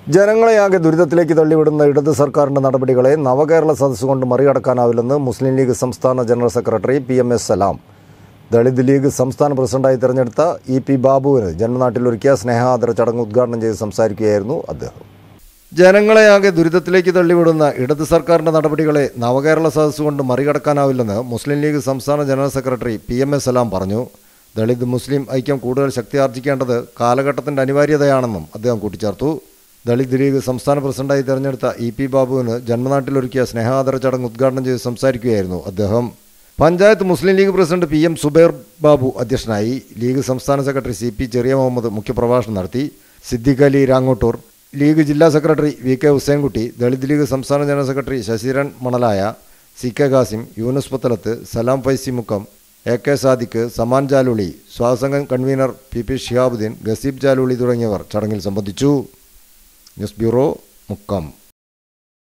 ജനങ്ങളെയാകെ ദുരിതത്തിലേക്ക് തള്ളിവിടുന്ന ഇടത് സർക്കാരിന്റെ നടപടികളെ നവകേരള സദസ്സ് കൊണ്ട് മറികടക്കാനാവില്ലെന്ന് മുസ്ലിം ലീഗ് സംസ്ഥാന general secretary P M S Salam Dalit League സംസ്ഥാന പ്രസിഡന്റായി തെരഞ്ഞെടുത്ത ഇ പി ബാബുവിന് ജന്മനാട്ടിലൊരുക്കിയ സ്നേഹാദര ചടങ്ങ് ഉദ്ഘാടനം ചെയ്ത് സംസാരിക്കുകയായിരുന്നു അദ്ദേഹം ജനങ്ങളെയാകെ ദുരിതത്തിലേക്ക് തള്ളിവിടുന്ന ഇടത് സർക്കാരിന്റെ നടപടികളെ നവകേരള സദസ്സ് കൊണ്ട് മറികടക്കാനാവില്ലെന്ന് മുസ്ലിം ലീഗ് സംസ്ഥാന general secretary P M S Salam പറഞ്ഞു ദളിത് മുസ്ലിം ഐക്യം കൂടുതൽ ശക്തിയാർജിക്കേണ്ടത് കാലഘട്ടത്തിന്റെ അനിവാര്യതയാണെന്നും അദ്ദേഹം കൂട്ടിച്ചേർത്തു ദളിത് ലീഗ് സംസ്ഥാന പ്രസിഡന്റായി തെരഞ്ഞെടുത്ത ഇ പി ബാബുവിന് ജന്മനാട്ടിലൊരുക്കിയ സ്നേഹാദര ചടങ്ങ് ഉദ്ഘാടനം ചെയ്ത് സംസാരിക്കുകയായിരുന്നു അദ്ദേഹം panchayat Muslim League president P M Zubair Babu അധ്യക്ഷനായി ലീഗ് സംസ്ഥാന സെക്രട്ടറി സി പി ചെറിയ മുഹമ്മദ് മുഖ്യപ്രഭാഷണം നടത്തി സിദ്ദിഖ് അലി രാങ്ങോട്ടൂർ ലീഗ് ജില്ലാ secretary V K Hussainkutty Dalit League സംസ്ഥാന general secretary Sasiran Manalaya C K Khasim Yunus Puthalath Salam Faizy Mukkam A K Sadiq Saman Jaluli സ്വാസംഘം convener P P Shihabuddin Gaseeb Jaluli തുടങ്ങിയവർ ചടങ്ങിൽ സംബന്ധിച്ചു ന്യൂസ് ബ്യൂറോ മുക്കം